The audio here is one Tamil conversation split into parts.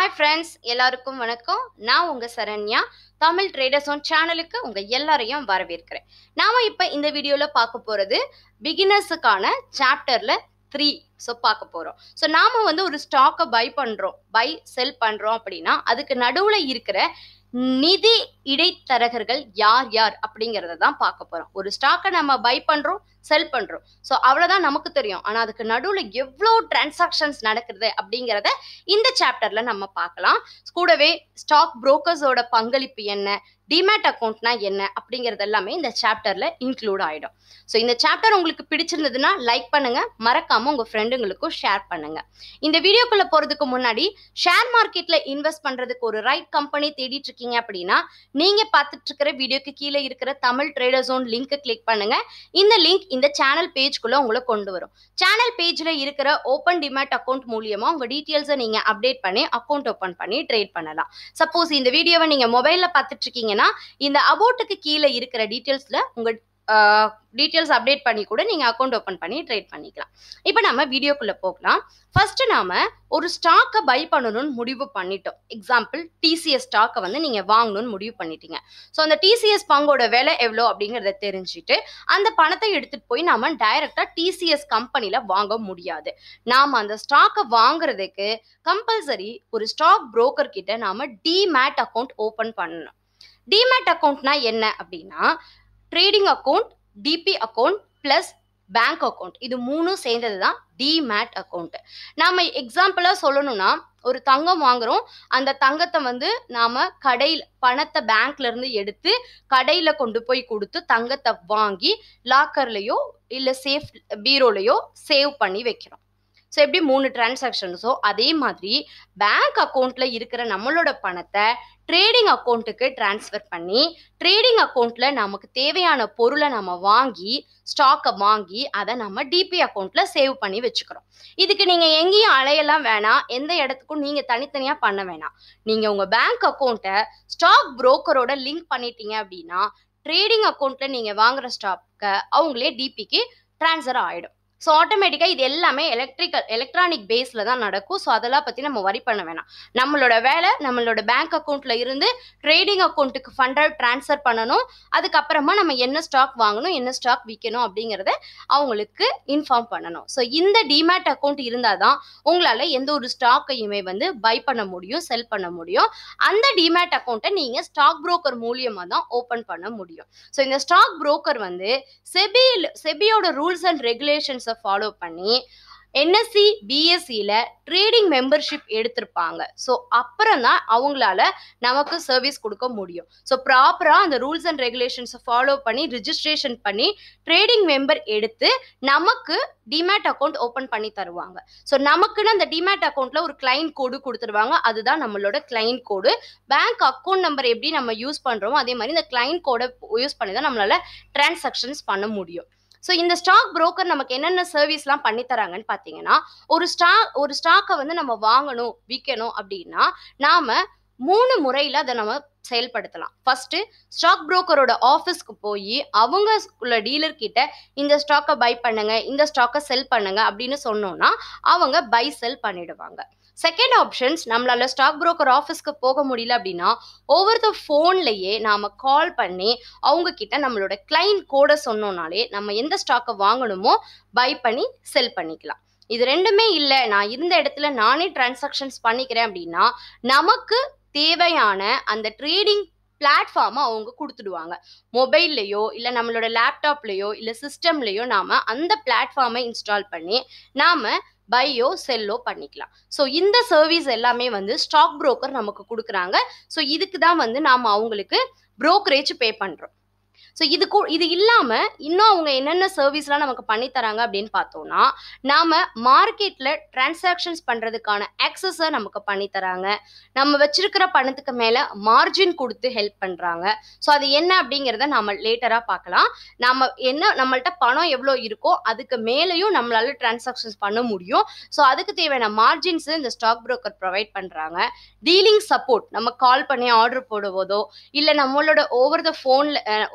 ஹாய் ஃப்ரெண்ட்ஸ் எல்லாருக்கும் வணக்கம் நான் உங்க சரண்யா தமிழ் ட்ரேடர்ஸ் ஆன் சேனலுக்கு உங்க எல்லாரையும் வரவேற்கிறேன் நாம இப்ப இந்த வீடியோல பார்க்க போறது பிகினர்ஸுக்கான சாப்டர்ல த்ரீ ஸோ பார்க்க போறோம் ஸோ நாம வந்து ஒரு ஸ்டாக்கை பை பண்றோம் பை செல் பண்றோம் அப்படின்னா அதுக்கு நடுவுல இருக்கிற நிதி இடைத்தரகர்கள் யார் யார் அப்படிங்கறத தான் பார்க்க போறோம் ஒரு ஸ்டாக்கை நம்ம பை பண்றோம் செல் பண்றோம் ஸோ அவ்வளவுதான் நமக்கு தெரியும் ஆனா அதுக்கு நடுவுல எவ்வளோ டிரான்சாக்ஷன்ஸ் நடக்குது அப்படிங்கறத இந்த சாப்டர்ல நம்ம பார்க்கலாம் கூடவே ஸ்டாக் புரோக்கர்ஸோட பங்களிப்பு என்ன டிமேட் அக்கௌண்ட்னா என்ன அப்படிங்கிறது எல்லாமே இந்த சாப்டர்ல இன்க்ளூட் ஆயிடும் ஸோ இந்த சாப்டர் உங்களுக்கு பிடிச்சிருந்ததுன்னா லைக் பண்ணுங்க மறக்காம உங்க ஃப்ரெண்டுங்களுக்கும் ஷேர் பண்ணுங்க இந்த வீடியோக்குள்ள போறதுக்கு முன்னாடி ஷேர் மார்க்கெட்ல இன்வெஸ்ட் பண்றதுக்கு ஒரு ரைட் கம்பெனி தேடிட்டு இருக்கீங்க அப்படின்னா நீங்க பார்த்துட்டு இருக்கிற வீடியோக்கு கீழே இருக்கிற Tamil trader zone link click பண்ணுங்க இந்த லிங்க் இந்த சேனல் பேஜ்குள்ள உங்களை கொண்டு வரும் சேனல் பேஜ்ல இருக்கிற ஓப்பன் டிமேட் அக்கௌண்ட் மூலியமா உங்க டீட்டெயில்ஸை நீங்க அப்டேட் பண்ணி அக்கௌண்ட் ஓப்பன் பண்ணி ட்ரேட் பண்ணலாம் சப்போஸ் இந்த வீடியோவை நீங்க மொபைல்ல பார்த்துட்டு இருக்கீங்கன்னா இந்த அபவுட்டுக்கு கீழே இருக்கிற டீட்டெயில்ஸ்ல உங்க டீட்டெயில்ஸ் அப்டேட் பண்ணி கூட நீங்க அக்கௌண்ட் ஓப்பன் பண்ணி ட்ரேட் பண்ணிக்கலாம் இப்போ நம்ம வீடியோக்குள்ள போகலாம் ஃபர்ஸ்ட் நாம ஒரு ஸ்டாக்கை பை பண்ணணும்னு முடிவு பண்ணிட்டோம் எக்ஸாம்பிள் டிசிஎஸ் ஸ்டாக்கை வந்து நீங்க வாங்கணும்னு முடிவு பண்ணிட்டீங்க ஸோ அந்த டிசிஎஸ் பங்கோட விலை எவ்வளோ அப்படிங்கிறத தெரிஞ்சுட்டு அந்த பணத்தை எடுத்துட்டு போய் நாம டைரக்டா டிசிஎஸ் கம்பெனில வாங்க முடியாது நாம அந்த ஸ்டாக்கை வாங்குறதுக்கு கம்பல்சரி ஒரு ஸ்டாக் புரோக்கர் கிட்ட நாம டிமேட் அக்கௌண்ட் ஓபன் பண்ணணும் டிமேட் அக்கௌண்ட்னா என்ன அப்படின்னா trading account DP account plus bank account இது மூணும் சேர்ந்தது தான் டிமேட் அக்கௌண்ட் நாம எக்ஸாம்பிளா சொல்லணும்னா ஒரு தங்கம் வாங்குறோம் அந்த தங்கத்தை வந்து நாம கடையில் பணத்தை பேங்க்ல இருந்து எடுத்து கடையில கொண்டு போய் கொடுத்து தங்கத்தை வாங்கி லாக்கர்லயோ இல்ல சேஃப் பீரோலையோ சேவ் பண்ணி வைக்கிறோம் ஸோ எப்படி மூணு டிரான்சாக்ஷன்ஸோ அதே மாதிரி பேங்க் அக்கௌண்ட்ல இருக்கிற நம்மளோட பணத்தை ட்ரேடிங் அக்கௌண்ட்டுக்கு டிரான்ஸ்ஃபர் பண்ணி ட்ரேடிங் அக்கௌண்ட்ல நமக்கு தேவையான பொருளை நம்ம வாங்கி ஸ்டாக்கை வாங்கி அதை நம்ம டிபி அக்கௌண்ட்ல சேவ் பண்ணி வச்சுக்கிறோம் இதுக்கு நீங்க எங்கேயும் அலையெல்லாம் வேணாம் எந்த இடத்துக்கும் நீங்க தனித்தனியா பண்ண வேணாம் நீங்க உங்க பேங்க் அக்கௌண்ட்டை ஸ்டாக் புரோக்கரோட லிங்க் பண்ணிட்டீங்க அப்படின்னா ட்ரேடிங் அக்கௌண்ட்ல நீங்க வாங்குற ஸ்டாக்கை அவங்களே டிபிக்கு டிரான்ஸ்ஃபர் ஆயிடும் ஸோ ஆட்டோமேட்டிக்காக இது எல்லாமே எலக்ட்ரிக்கல் எலக்ட்ரானிக் பேஸில் தான் நடக்கும் ஸோ அதெல்லாம் பற்றி நம்ம வரி பண்ண வேணாம் நம்மளோட வேலை நம்மளோட பேங்க் அக்கௌண்ட்டில் இருந்து ட்ரேடிங் அக்கௌண்ட்டுக்கு ஃபண்டை ட்ரான்ஸ்ஃபர் பண்ணணும் அதுக்கப்புறமா நம்ம என்ன ஸ்டாக் வாங்கணும் என்ன ஸ்டாக் விற்கணும் அப்படிங்கிறத அவங்களுக்கு இன்ஃபார்ம் பண்ணணும் ஸோ இந்த டிமேட் அக்கௌண்ட் இருந்தால் தான் உங்களால் எந்த ஒரு ஸ்டாக்கையுமே வந்து பை பண்ண முடியும் செல் பண்ண முடியும் அந்த டிமேட் அக்கௌண்ட்டை நீங்கள் ஸ்டாக் புரோக்கர் மூலியமாக தான் ஓப்பன் பண்ண முடியும் ஸோ இந்த ஸ்டாக் புரோக்கர் வந்து செபியில் செபியோட ரூல்ஸ் அண்ட் ரெகுலேஷன்ஸை ஃபாலோ பண்ணி என்எஸ்சி பிஎஸ்சியில் ட்ரேடிங் மெம்பர்ஷிப் எடுத்திருப்பாங்க ஸோ அப்புறம் தான் அவங்களால நமக்கு சர்வீஸ் கொடுக்க முடியும் ஸோ ப்ராப்பராக அந்த ரூல்ஸ் அண்ட் ரெகுலேஷன்ஸை ஃபாலோ பண்ணி ரிஜிஸ்ட்ரேஷன் பண்ணி ட்ரேடிங் மெம்பர் எடுத்து நமக்கு டிமேட் அக்கௌண்ட் ஓப்பன் பண்ணி தருவாங்க ஸோ நமக்குன்னு அந்த டிமேட் அக்கௌண்ட்ல ஒரு கிளைண்ட் கோடு கொடுத்துருவாங்க அதுதான் நம்மளோட client code bank account number எப்படி நம்ம யூஸ் பண்ணுறோமோ அதே மாதிரி இந்த கிளைண்ட் கோடை யூஸ் பண்ணி தான் நம்மளால டிரான்சாக்ஷன்ஸ் பண்ண முடியும் ஸோ இந்த ஸ்டாக் புரோக்கர் நமக்கு என்னென்ன சர்வீஸ்லாம் பண்ணி தராங்கன்னு பார்த்தீங்கன்னா ஒரு ஸ்டா ஒரு ஸ்டாக்கை வந்து நம்ம வாங்கணும் விற்கணும் அப்படின்னா நாம மூணு முறையில் அதை நம்ம செயல்படுத்தலாம் ஃபர்ஸ்ட் ஸ்டாக் புரோக்கரோட ஆஃபீஸ்க்கு போய் அவங்க உள்ள டீலர் கிட்ட இந்த ஸ்டாக்கை பை பண்ணுங்க இந்த ஸ்டாக்கை செல் பண்ணுங்க அப்படின்னு சொன்னோம்னா அவங்க பை செல் பண்ணிடுவாங்க செகண்ட் ஆப்ஷன்ஸ் நம்மளால ஸ்டாக் புரோக்கர் ஆஃபீஸ்க்கு போக முடியல அப்படின்னா ஒவ்வொரு த ஃபோன்லேயே நாம கால் பண்ணி அவங்க கிட்ட நம்மளோட கிளைண்ட் கோடை சொன்னோம்னாலே நம்ம எந்த ஸ்டாக்கை வாங்கணுமோ பை பண்ணி செல் பண்ணிக்கலாம் இது ரெண்டுமே இல்லை நான் இருந்த இடத்துல நானே டிரான்சாக்ஷன்ஸ் பண்ணிக்கிறேன் அப்படின்னா நமக்கு தேவையான அந்த ட்ரேடிங் பிளாட்ஃபார்மை அவங்க கொடுத்துடுவாங்க மொபைல்லையோ இல்லை நம்மளோட லேப்டாப்லேயோ இல்லை சிஸ்டம்லேயோ நாம் அந்த பிளாட்ஃபார்மை இன்ஸ்டால் பண்ணி நாம் பையோ செல்லோ பண்ணிக்கலாம் ஸோ இந்த சர்வீஸ் எல்லாமே வந்து ஸ்டாக் புரோக்கர் நமக்கு கொடுக்குறாங்க ஸோ இதுக்கு தான் வந்து நாம் அவங்களுக்கு ப்ரோக்கரேஜ் பே பண்ணுறோம் ஸோ இது கூ இது இல்லாமல் இன்னும் அவங்க என்னென்ன சர்வீஸ்லாம் நமக்கு பண்ணி தராங்க அப்படின்னு பார்த்தோம்னா நாம் மார்க்கெட்டில் டிரான்சாக்ஷன்ஸ் பண்ணுறதுக்கான ஆக்சஸை நமக்கு பண்ணி தராங்க நம்ம வச்சிருக்கிற பணத்துக்கு மேலே மார்ஜின் கொடுத்து ஹெல்ப் பண்ணுறாங்க ஸோ அது என்ன அப்படிங்கிறத நம்ம லேட்டராக பார்க்கலாம் நம்ம என்ன நம்மள்ட்ட பணம் எவ்வளோ இருக்கோ அதுக்கு மேலேயும் நம்மளால டிரான்சாக்ஷன்ஸ் பண்ண முடியும் ஸோ அதுக்கு தேவையான மார்ஜின்ஸ் இந்த ஸ்டாக் புரோக்கர் ப்ரொவைட் பண்ணுறாங்க டீலிங் சப்போர்ட் நம்ம கால் பண்ணி ஆர்டர் போடுவதோ இல்லை நம்மளோட ஓவர் த ஃபோனில்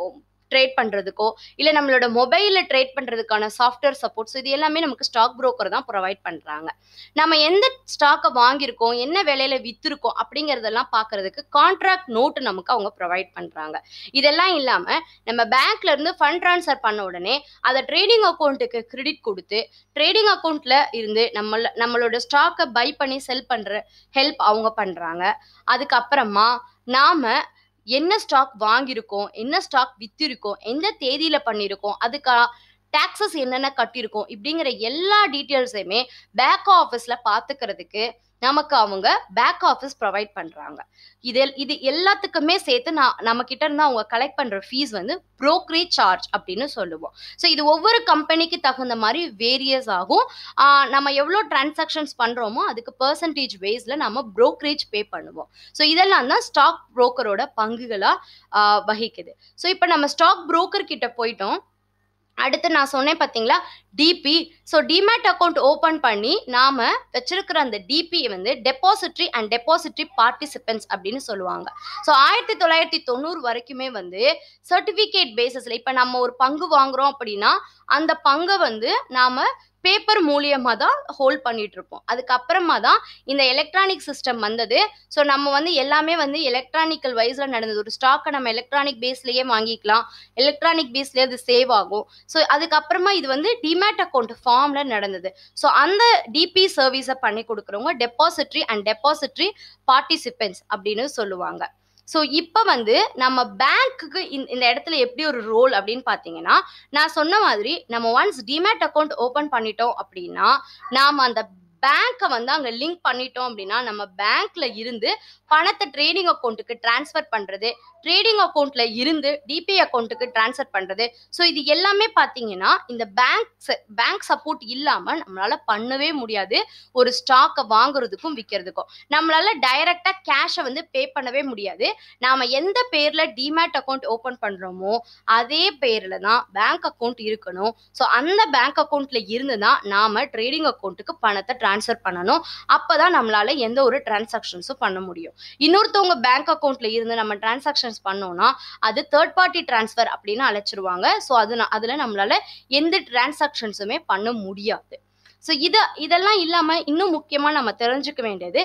ட்ரேட் பண்றதுக்கோ இல்ல நம்மளோட மொபைல்ல ட்ரேட் பண்றதுக்கான சாஃப்ட்வேர் சப்போர்ட்ஸ் இது எல்லாமே நமக்கு ஸ்டாக் புரோக்கர் தான் ப்ரொவைட் பண்றாங்க நம்ம எந்த ஸ்டாக்கை வாங்கியிருக்கோம் என்ன விலையில வித்திருக்கோம் அப்படிங்கறதெல்லாம் பார்க்கிறதுக்கு கான்ட்ராக்ட் நோட் நமக்கு அவங்க ப்ரொவைட் பண்றாங்க இதெல்லாம் இல்லாம நம்ம பேங்க்ல இருந்து ஃபண்ட் ட்ரான்ஸ்ஃபர் பண்ண உடனே அதை ட்ரேடிங் அக்கௌண்ட்டுக்கு கிரெடிட் கொடுத்து ட்ரேடிங் அக்கௌண்ட்ல இருந்து நம்ம நம்மளோட ஸ்டாக்கை பை பண்ணி செல் பண்ற ஹெல்ப் அவங்க பண்றாங்க அதுக்கப்புறமா நாம என்ன ஸ்டாக் வாங்கியிருக்கோம் என்ன ஸ்டாக் வித்திருக்கோம் எந்த தேதியில பண்ணியிருக்கோம் அதுக்கா டாக்ஸஸ் என்னென்ன கட்டியிருக்கோம் இப்படிங்கிற எல்லா டீட்டெயில்ஸையுமே பேக் ஆஃபீஸ்ல பாத்துக்கிறதுக்கு நமக்கு அவங்க பேக் ஆஃபீஸ் ப்ரொவைட் பண்றாங்க இது இது எல்லாத்துக்குமே சேர்த்து நான் நம்ம கிட்ட இருந்து அவங்க கலெக்ட் பண்ற ஃபீஸ் வந்து ப்ரோக்கரேஜ் சார்ஜ் அப்படின்னு சொல்லுவோம் ஸோ இது ஒவ்வொரு கம்பெனிக்கு தகுந்த மாதிரி வேரியஸ் ஆகும் ஆஹ் நம்ம எவ்வளோ டிரான்சாக்ஷன்ஸ் பண்றோமோ அதுக்கு பர்சன்டேஜ் பேஸ்ல நம்ம ப்ரோக்கரேஜ் பே பண்ணுவோம் ஸோ இதெல்லாம் தான் ஸ்டாக் புரோக்கரோட பங்குகளா ஆஹ் வகிக்குது ஸோ இப்போ நம்ம ஸ்டாக் புரோக்கர் கிட்ட போயிட்டோம் அடுத்து நான் சொன்னேன் பார்த்தீங்களா DP so demat account open பண்ணி நாம வச்சிருக்கிற அந்த டிபி வந்து டெபாசிட்ரி அண்ட் டெபாசிட்ரி பார்ட்டிசிபென்ட்ஸ் அப்படின்னு சொல்லுவாங்க ஸோ ஆயிரத்தி தொள்ளாயிரத்தி தொண்ணூறு வரைக்குமே வந்து சர்டிஃபிகேட் பேசிஸ்ல இப்போ நம்ம ஒரு பங்கு வாங்குறோம் அப்படின்னா அந்த பங்கை வந்து நாம பேப்பர் மூலியமா தான் ஹோல்ட் பண்ணிட்டு இருப்போம் அதுக்கப்புறமா தான் இந்த எலக்ட்ரானிக் சிஸ்டம் வந்தது ஸோ நம்ம வந்து எல்லாமே வந்து எலக்ட்ரானிக்கல் வைஸ்ல நடந்தது ஒரு ஸ்டாக்கை நம்ம எலக்ட்ரானிக் பேஸ்லயே வாங்கிக்கலாம் எலக்ட்ரானிக் பேஸ்லயே அது சேவ் ஆகும் ஸோ அதுக்கப்புறமா இது வந்து டிமேட் அக்கௌண்ட் ஃபார்ம்ல நடந்தது ஸோ அந்த டிபி சர்வீஸை பண்ணி கொடுக்குறவங்க டெபாசிட்ரி அண்ட் டெபாசிட்ரி பார்ட்டிசிபென்ட்ஸ் அப்படின்னு சொல்லுவாங்க ஸோ இப்போ வந்து நம்ம பேங்க்குக்கு இந்த இடத்துல எப்படி ஒரு ரோல் அப்படின்னு பார்த்தீங்கன்னா நான் சொன்ன மாதிரி நம்ம ஒன்ஸ் டிமேட் அக்கௌண்ட் ஓப்பன் பண்ணிட்டோம் அப்படின்னா நாம் அந்த பேங்க்கை வந்து அங்கே லிங்க் பண்ணிட்டோம் அப்படின்னா நம்ம பேங்க்ல இருந்து பணத்தை ட்ரேடிங் அக்கௌண்ட்டுக்கு டிரான்ஸ்ஃபர் பண்ணுறது ட்ரேடிங் அக்கௌண்ட்ல இருந்து டிபி அக்கௌண்ட்டுக்கு டிரான்ஸ்ஃபர் பண்ணுறது ஸோ இது எல்லாமே பார்த்தீங்கன்னா இந்த பேங்க் பேங்க் சப்போர்ட் இல்லாமல் நம்மளால பண்ணவே முடியாது ஒரு ஸ்டாக்கை வாங்குறதுக்கும் விற்கிறதுக்கும் நம்மளால டைரக்டா கேஷை வந்து பே பண்ணவே முடியாது நாம எந்த பேர்ல டிமேட் அக்கௌண்ட் ஓபன் பண்றோமோ அதே பேர்ல தான் பேங்க் அக்கௌண்ட் இருக்கணும் ஸோ அந்த பேங்க் அக்கௌண்ட்ல இருந்து தான் நாம ட்ரேடிங் அக்கௌண்ட்டுக்கு பணத்தை டிரான்ஸ்ஃபர் பண்ணணும் அப்பதான் நம்மளால எந்த ஒரு டிரான்சாக்ஷன்ஸும் பண்ண முடியும் இன்னொருத்தவங்க பேங்க் அக்கௌண்ட்ல இருந்து நம்ம டிரான்சாக்ஷன்ஸ் பண்ணோம்னா அது தேர்ட் பார்ட்டி டிரான்ஸ்ஃபர் அப்படின்னு அழைச்சிருவாங்க ஸோ அது அதுல நம்மளால எந்த டிரான்சாக்ஷன்ஸுமே பண்ண முடியாது ஸோ இதை இதெல்லாம் இல்லாமல் இன்னும் முக்கியமாக நம்ம தெரிஞ்சுக்க வேண்டியது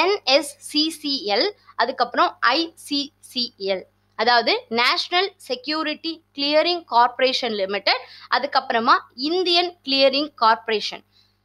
என்எஸ்சிசிஎல் அதுக்கப்புறம் ஐசிசிஎல் அதாவது national security clearing corporation limited அதுக்கப்புறமா இந்தியன் கிளியரிங் கார்பரேஷன்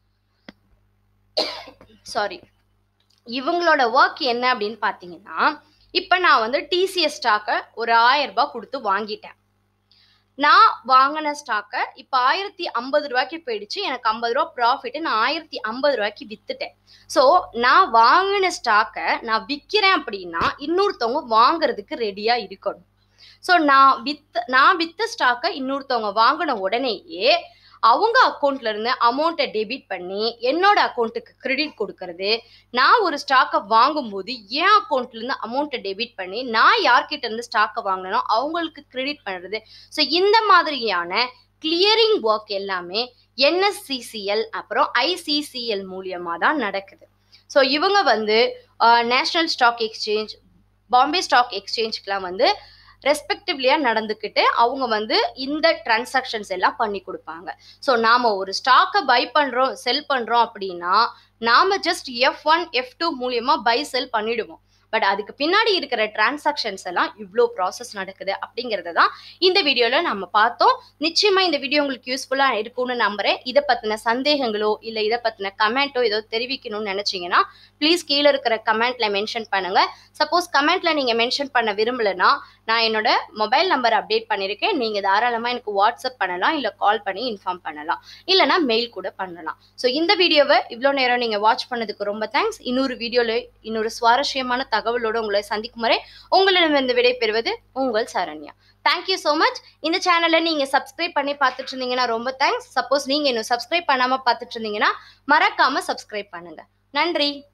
சாரி இவங்களோட ஒர்க் என்ன அப்படின்னு பார்த்தீங்கன்னா இப்போ நான் வந்து டிசிஎஸ் ஸ்டாக்கை ஒரு ஆயிரம் ரூபாய் கொடுத்து வாங்கிட்டேன் நான் வாங்கின ஸ்டாக்கை இப்போ ஆயிரத்தி ஐம்பது ரூபாய்க்கு போயிடுச்சு எனக்கு ஐம்பது ரூபா ப்ராஃபிட் நான் ஆயிரத்தி ஐம்பது ரூபாய்க்கு வித்துட்டேன் ஸோ நான் வாங்கின ஸ்டாக்கை நான் விற்கிறேன் அப்படின்னா இன்னொருத்தவங்க வாங்குறதுக்கு ரெடியாக இருக்கணும் ஸோ நான் வித் நான் வித்த ஸ்டாக்கை இன்னொருத்தவங்க வாங்கின உடனேயே அவங்க அக்கௌண்ட்ல இருந்து அமௌண்ட்டை டெபிட் பண்ணி என்னோட அக்கௌண்ட்டுக்கு கிரெடிட் கொடுக்கறது நான் ஒரு ஸ்டாக்கை வாங்கும்போது என் அக்கௌண்ட்ல இருந்து அமௌண்ட்டை டெபிட் பண்ணி நான் யார்கிட்ட இருந்து ஸ்டாக்கை வாங்கினோ அவங்களுக்கு கிரெடிட் பண்ணுறது ஸோ இந்த மாதிரியான கிளியரிங் ஒர்க் எல்லாமே என்எஸ்சிசிஎல் அப்புறம் ஐசிசிஎல் மூலியமாக தான் நடக்குது ஸோ இவங்க வந்து national stock exchange Bombay stock எக்ஸ்சேஞ்சுக்கெலாம் வந்து ரெஸ்பெக்டிவ்லியாக நடந்துக்கிட்டு அவங்க வந்து இந்த டிரான்சாக்ஷன்ஸ் எல்லாம் பண்ணி கொடுப்பாங்க ஸோ நாம் ஒரு ஸ்டாக்கை பை பண்ணுறோம் செல் பண்ணுறோம் அப்படின்னா நாம் just F one F two மூலியமாக பை செல் பண்ணிடுவோம் பட் அதுக்கு பின்னாடி இருக்கிற டிரான்சாக்ஷன்ஸ் எல்லாம் இவ்வளோ ப்ராசஸ் நடக்குது அப்படிங்கிறத தான் இந்த வீடியோவில் நம்ம பார்த்தோம் நிச்சயமாக இந்த வீடியோ உங்களுக்கு யூஸ்ஃபுல்லாக இருக்கும்னு நம்புறேன் இதை பற்றின சந்தேகங்களோ இல்லை இதை பற்றின கமெண்ட்டோ ஏதோ தெரிவிக்கணும்னு நினச்சிங்கன்னா ப்ளீஸ் கீழே இருக்கிற கமெண்ட்ல மென்ஷன் பண்ணுங்க சப்போஸ் கமெண்ட்ல நீங்கள் மென்ஷன் பண்ண விரும்பலைன்னா நான் என்னோட மொபைல் நம்பர் அப்டேட் பண்ணியிருக்கேன் நீங்கள் தாராளமாக எனக்கு வாட்ஸ்அப் பண்ணலாம் இல்லை கால் பண்ணி இன்ஃபார்ம் பண்ணலாம் இல்லைனா மெயில் கூட பண்ணலாம் ஸோ இந்த வீடியோவை இவ்வளோ நேரம் நீங்கள் வாட்ச் பண்ணதுக்கு ரொம்ப தேங்க்ஸ் இன்னொரு வீடியோவில் இன்னொரு சுவாரஸ்யமான தகவலோடு உங்களை சந்திக்கும் வரை உங்களிடமிருந்து விடை பெறுவது உங்கள் சரண்யா தேங்க்யூ ஸோ மச் இந்த சேனலை நீங்கள் சப்ஸ்கிரைப் பண்ணி பார்த்துட்டு இருந்தீங்கன்னா ரொம்ப தேங்க்ஸ் சப்போஸ் நீங்கள் இன்னும் சப்ஸ்கிரைப் பண்ணாமல் பார்த்துட்டு இருந்தீங்கன்னா மறக்காமல் சப்ஸ்கிரைப் பண்ணுங்கள் நன்றி